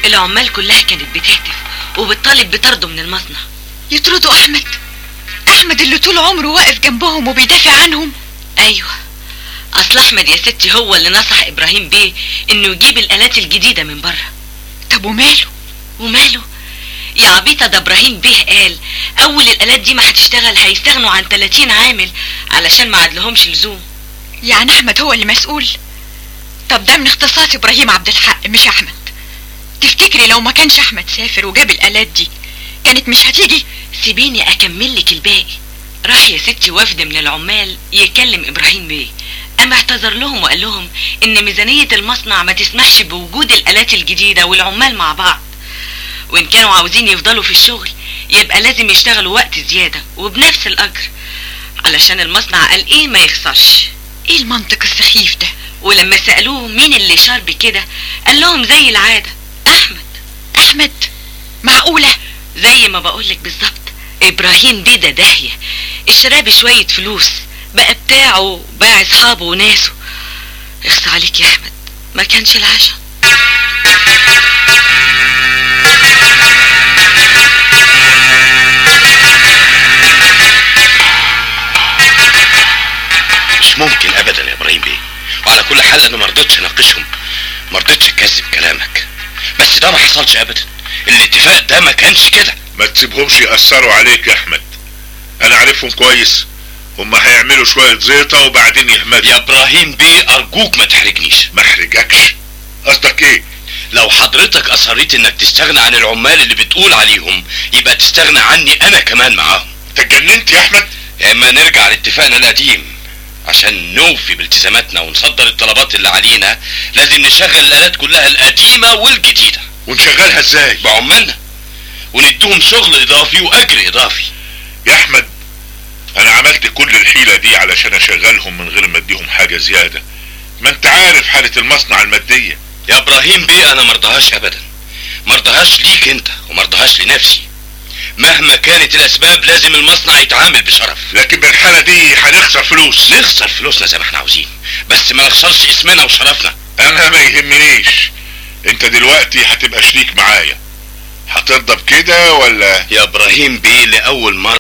العمال كلها كانت بتهتف وبتطالب بطرده من المصنع يطردوا احمد احمد اللي طول عمره واقف جنبهم وبيدافع عنهم ايوه اصل احمد يا ستي هو اللي نصح ابراهيم بيه انه يجيب الالات الجديده من بره طب وماله وماله يا عبيطه ده ابراهيم بيه قال اول الالات دي ما هتشتغل هيستغنوا عن 30 عامل علشان ما عادلهمش لزوم يعني احمد هو اللي مسؤول طب ده من اختصاص ابراهيم عبد الحق مش احمد تفتكري لو ما كانش احمد سافر وجاب الالات دي كانت مش هتيجي سيبيني اكمل لك الباقي راح يا ستي وفد من العمال يكلم ابراهيم بيه اما اعتذر لهم وقال لهم ان ميزانية المصنع ما تسمحش بوجود الالات الجديدة والعمال مع بعض وان كانوا عاوزين يفضلوا في الشغل يبقى لازم يشتغلوا وقت زيادة وبنفس الاجر علشان المصنع قال ايه ما يخسرش ايه المنطق السخيف ده ولما سألوه مين اللي شار بكده قال لهم زي العادة احمد احمد معقولة زي ما بقولك بالظبط ابراهيم بيه ده داهية اشتراه بشوية فلوس بقى بتاعه باع اصحابه وناسه اخص عليك يا احمد ما كانش العشاء مش ممكن ابدا يا ابراهيم بيه وعلى كل حال انا ما رضيتش اناقشهم ما رضيتش اكذب كلامك بس ده ما حصلش ابدا الاتفاق ده ما كانش كده ما تسيبهمش يأثروا عليك يا احمد انا عارفهم كويس هم هيعملوا شوية زيطة وبعدين يهمدوا يا ابراهيم بيه ارجوك ما تحرجنيش ما احرجكش قصدك ايه لو حضرتك اصريت انك تستغنى عن العمال اللي بتقول عليهم يبقى تستغنى عني انا كمان معاهم انت اتجننت يا احمد يا اما نرجع لاتفاقنا القديم عشان نوفي بالتزاماتنا ونصدر الطلبات اللي علينا لازم نشغل الالات كلها القديمه والجديده ونشغلها ازاي بعمالنا ونديهم شغل اضافي واجر اضافي يا احمد انا عملت كل الحيلة دي علشان اشغلهم من غير ما اديهم حاجة زيادة ما انت عارف حالة المصنع المادية يا ابراهيم بيه انا مرضهاش ابدا مرضهاش ليك انت ومرضهاش لنفسي مهما كانت الاسباب لازم المصنع يتعامل بشرف لكن بالحالة دي هنخسر فلوس نخسر فلوسنا زي ما احنا عاوزين بس ما نخسرش اسمنا وشرفنا انا ما يهمنيش انت دلوقتي هتبقى شريك معايا هترضى بكده ولا يا ابراهيم بيه لاول مرة